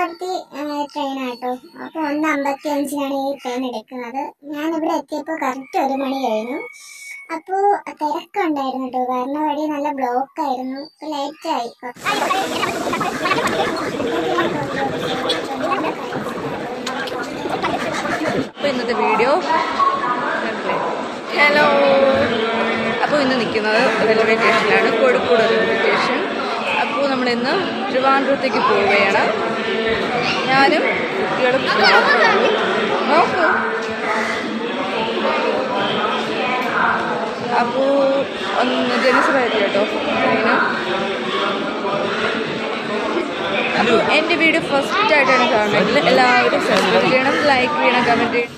കടുത്തി train ആട്ടോ അപ്പൊ ഒന്ന് അമ്പത്തി അഞ്ചിനാണ് ഈ ട്രെയിൻ എടുക്കുന്നത് ഞാൻ ഇവിടെ എത്തിയപ്പോൾ കറക്റ്റ് ഒരു മണി കഴിഞ്ഞു അപ്പോ തിരക്കുണ്ടായിരുന്നു കേട്ടോ വരണ വഴി നല്ല ബ്ലോക്ക് ആയിരുന്നു ലേറ്റ് ആയി അപ്പോൾ ഇന്നത്തെ വീഡിയോ ഹലോ അപ്പോൾ ഇന്ന് നിൽക്കുന്നത് റെയിൽവേ സ്റ്റേഷനിലാണ് കോഴിക്കോട് റെയിൽവേ സ്റ്റേഷൻ അപ്പോൾ നമ്മൾ ഇന്ന് ട്രിവാൻഡ്രത്തേക്ക് പോവുകയാണ് ഞാനും കുട്ടികളും മാത്രമാണ്. നോക്കൂ അപ്പോൾ ഒന്ന് ജനസഭായത്തി കേട്ടോ അതിന് അപ്പോൾ എൻ്റെ വീഡിയോ ഫസ്റ്റ് ആയിട്ടാണ് കാണുന്നതെങ്കിൽ എല്ലാവരും സബ്സ്ക്രൈബ് ചെയ്യണം ലൈക്ക് ചെയ്യണം കമൻറ്റ് ചെയ്യണം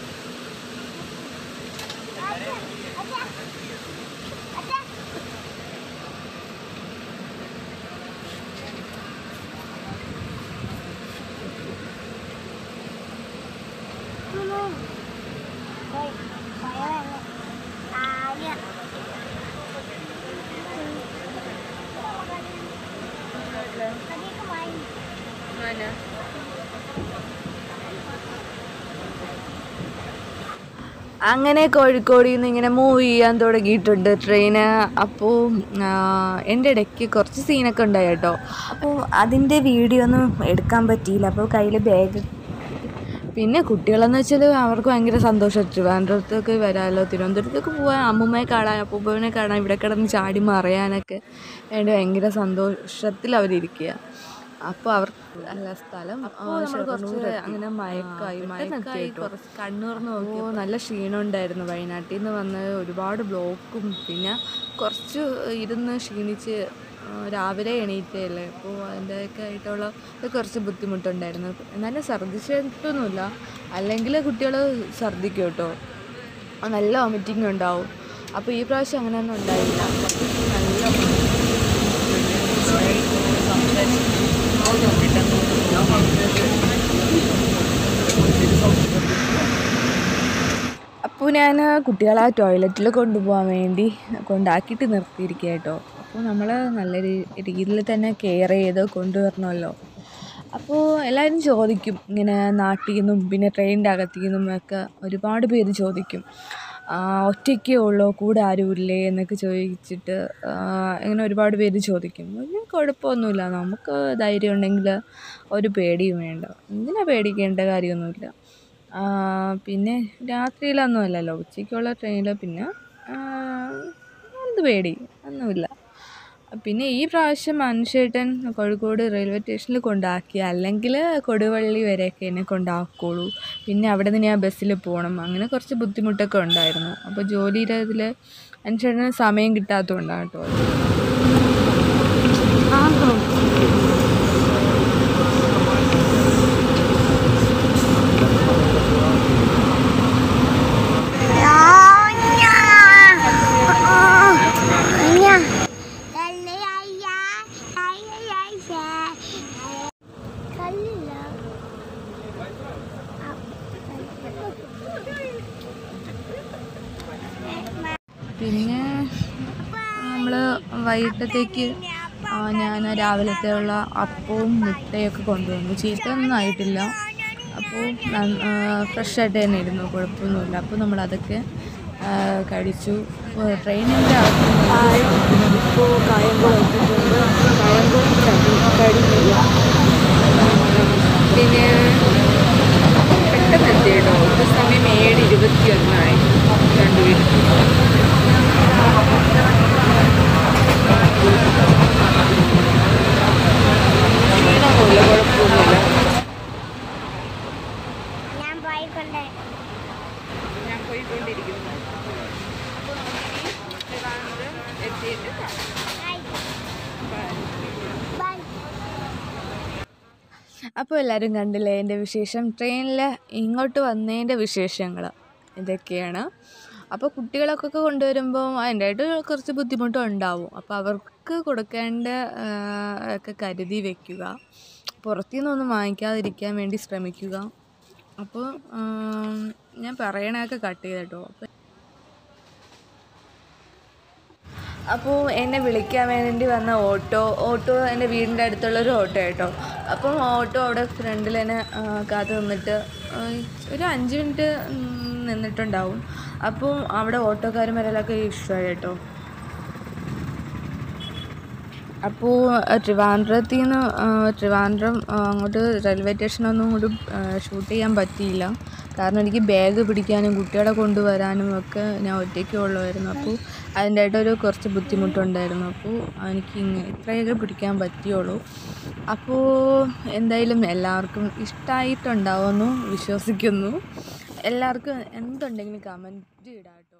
അങ്ങനെ കോഴിക്കോടിൽ നിന്ന് ഇങ്ങനെ മൂവ് ചെയ്യാൻ തുടങ്ങിയിട്ടുണ്ട് ട്രെയിന് അപ്പോൾ എൻ്റെ ഇടയ്ക്ക് കുറച്ച് സീനൊക്കെ ഉണ്ടായി കേട്ടോ അപ്പോൾ അതിൻ്റെ വീഡിയോ ഒന്നും എടുക്കാൻ പറ്റിയില്ല അപ്പോൾ കയ്യിൽ ബാഗ് പിന്നെ കുട്ടികളെന്ന് വെച്ചാൽ അവർക്ക് ഭയങ്കര സന്തോഷം ട്രിവാൻഡ്രത്തേക്ക് വരാമല്ലോ തിരുവനന്തപുരത്തേക്ക് പോകാൻ അമ്മൂമ്മയെ കാണാൻ അപ്പൂപ്പനെ കാണാൻ ഇവിടെ കിടന്ന് ചാടി മറിയാനൊക്കെ വേണ്ടി ഭയങ്കര സന്തോഷത്തിൽ അവരിയ്ക്കുക അപ്പോൾ അവർക്ക് നല്ല സ്ഥലം അപ്പോൾ നമ്മൾ കുറച്ച് അങ്ങനെ മയക്കായി മയക്കായി കുറച്ച് കണ്ണൂർന്ന് നോക്കിയപ്പോൾ നല്ല ക്ഷീണം ഉണ്ടായിരുന്നു വയനാട്ടിൽ നിന്ന് വന്ന് ഒരുപാട് ബ്ലോക്കും പിന്നെ കുറച്ച് ഇരുന്ന് ക്ഷീണിച്ച് ആ, രാവിലെ എണീറ്റല്ലേ അപ്പോൾ അതിൻ്റെയൊക്കെ ആയിട്ടുള്ള കുറച്ച് ബുദ്ധിമുട്ടുണ്ടായിരുന്നു എന്നാലും ഛർദ്ദിച്ചിട്ടൊന്നുമില്ല അല്ലെങ്കിൽ കുട്ടികൾ ഛർദ്ദിക്കും കേട്ടോ ആ, നല്ല വോമിറ്റിംഗ് ഉണ്ടാവും അപ്പോൾ ഈ പ്രാവശ്യം അങ്ങനെയൊന്നും ഉണ്ടായില്ല നല്ല അപ്പോൾ ഞാൻ കുട്ടികളെ ടോയ്ലറ്റിൽ കൊണ്ടുപോകാൻ വേണ്ടി കൊണ്ടാക്കിയിട്ട് നിർത്തിയിരിക്കുക കേട്ടോ അപ്പോൾ നമ്മൾ നല്ല രീ- രീതിയിൽ തന്നെ കെയർ ചെയ്ത് കൊണ്ടുവരണമല്ലോ അപ്പോൾ എല്ലാവരും ചോദിക്കും ഇങ്ങനെ നാട്ടിൽ നിന്നും പിന്നെ ട്രെയിനിൻ്റെ അകത്തു നിന്നും ഒക്കെ ഒരുപാട് പേര് ചോദിക്കും ആ, ഒറ്റയ്ക്കേ ഉള്ളോ കൂടെ ആരുമില്ലേ എന്നൊക്കെ ചോദിച്ചിട്ട് ആ, ഇങ്ങനെ ഒരുപാട് പേര് ചോദിക്കും ഒരു കുഴപ്പമൊന്നുമില്ല നമുക്ക് ധൈര്യം ഉണ്ടെങ്കിൽ ഒരു പേടിയും വേണ്ട എന്തിനാ പേടിക്കേണ്ട കാര്യമൊന്നുമില്ല ആ, പിന്നെ രാത്രിയിലൊന്നും അല്ലല്ലോ ഉച്ചയ്ക്കുള്ള ട്രെയിനിൽ പിന്നെ ആ, എന്ത് പേടി ഒന്നുമില്ല പിന്നെ ഈ പ്രാവശ്യം മനുഷ്യേട്ടൻ കോഴിക്കോട് റെയിൽവേ സ്റ്റേഷനിൽ കൊണ്ടാക്കി അല്ലെങ്കിൽ കൊടുവള്ളി വരെയൊക്കെ എന്നെ കൊണ്ടാക്കുള്ളൂ പിന്നെ അവിടെ നിന്ന് ഞാൻ ബസ്സിൽ പോകണം അങ്ങനെ കുറച്ച് ബുദ്ധിമുട്ടൊക്കെ ഉണ്ടായിരുന്നു അപ്പോൾ ജോലിയുടെ ഇതിൽ മനുഷ്യേട്ടന് സമയം കിട്ടാത്തതുകൊണ്ടാണ് കേട്ടോ പിന്നെ നമ്മൾ വൈകിട്ടത്തേക്ക് ആ, ഞാൻ രാവിലത്തെയുള്ള അപ്പവും മുട്ടയൊക്കെ കൊണ്ടുവന്നു ചീത്തയൊന്നും ആയിട്ടില്ല അപ്പോൾ ഫ്രഷ് ആയിട്ട് തന്നെ ഇരുന്നു കുഴപ്പമൊന്നുമില്ല അപ്പോൾ നമ്മളതൊക്കെ ആ, കഴിച്ചു ട്രെയിനിൻ്റെ ഇപ്പോൾ കായംകുളം എത്തിയിട്ടുണ്ട് കായംകുളം കഴിഞ്ഞില്ല പിന്നെ പെട്ടെന്ന് എത്തി കേട്ടോ ഇപ്പോൾ സമയം ഏഴ് ഇരുപത്തി ഒന്നായി രണ്ടുപേരും ക്ഷീണമൊന്നുമില്ല കുഴപ്പമൊന്നുമില്ല ഞാൻ പോയിക്കൊണ്ടേ ഞാൻ പോയിക്കൊണ്ടിരിക്കുന്നു അപ്പോൾ നമുക്ക് ഇനി ട്രിവാൻഡ്രം എത്തിയിട്ട് കാണാം. ബൈ അപ്പോൾ എല്ലാവരും കണ്ടില്ലേ എൻ്റെ വിശേഷം ട്രെയിനിൽ ഇങ്ങോട്ട് വന്നതിൻ്റെ വിശേഷങ്ങൾ ഇതൊക്കെയാണ് അപ്പോൾ കുട്ടികളൊക്കെ കൊണ്ടുവരുമ്പോൾ അതിൻ്റെയായിട്ട് കുറച്ച് ബുദ്ധിമുട്ടും ഉണ്ടാവും അപ്പോൾ അവർക്ക് കൊടുക്കേണ്ട ആ, ഒക്കെ കരുതി വെക്കുക പുറത്തു നിന്നൊന്നും വാങ്ങിക്കാതിരിക്കാൻ വേണ്ടി ശ്രമിക്കുക അപ്പോൾ ആം, ഞാൻ പറയണതൊക്കെ കട്ട് ചെയ്തട്ടോ അപ്പോൾ അപ്പോൾ എന്നെ വിളിക്കാൻ വേണ്ടി വന്ന ഓട്ടോ ഓട്ടോ എൻ്റെ വീടിൻ്റെ അടുത്തുള്ളൊരു ഓട്ടോ കേട്ടോ അപ്പം ഓട്ടോ അവിടെ ഫ്രണ്ടിൽ തന്നെ ആ, കാത്ത് നിന്നിട്ട് ആ, ഒരു അഞ്ച് മിനിറ്റ് ഉം, നിന്നിട്ടുണ്ടാവും അപ്പോൾ അവിടെ ഓട്ടോക്കാരന്മാരെല്ലാം ഇഷ്ടമായി കേട്ടോ അപ്പോൾ ട്രിവാൻഡ്രത്തിൽ നിന്ന് ട്രിവാൻഡ്രം ആ, അങ്ങോട്ട് റെയിൽവേ സ്റ്റേഷനൊന്നും കൂടി ഷൂട്ട് ചെയ്യാൻ പറ്റിയില്ല കാരണം എനിക്ക് ബാഗ് പിടിക്കാനും കുട്ടികളെ കൊണ്ടുവരാനും ഒക്കെ ഞാൻ ഒറ്റയ്ക്ക് ഉള്ളമായിരുന്നു അപ്പോൾ അതിൻ്റെ ആയിട്ടൊരു കുറച്ച് ബുദ്ധിമുട്ടുണ്ടായിരുന്നു അപ്പോൾ എനിക്ക് ഇങ്ങ- ഇത്രയൊക്കെ പിടിക്കാൻ പറ്റിയുള്ളൂ അപ്പോൾ എന്തായാലും എല്ലാവർക്കും ഇഷ്ടമായിട്ടുണ്ടാവുമെന്ന് വിശ്വസിക്കുന്നു എല്ലാവർക്കും എന്തുണ്ടെങ്കിലും കമൻറ്റ് ഇടാം കേട്ടോ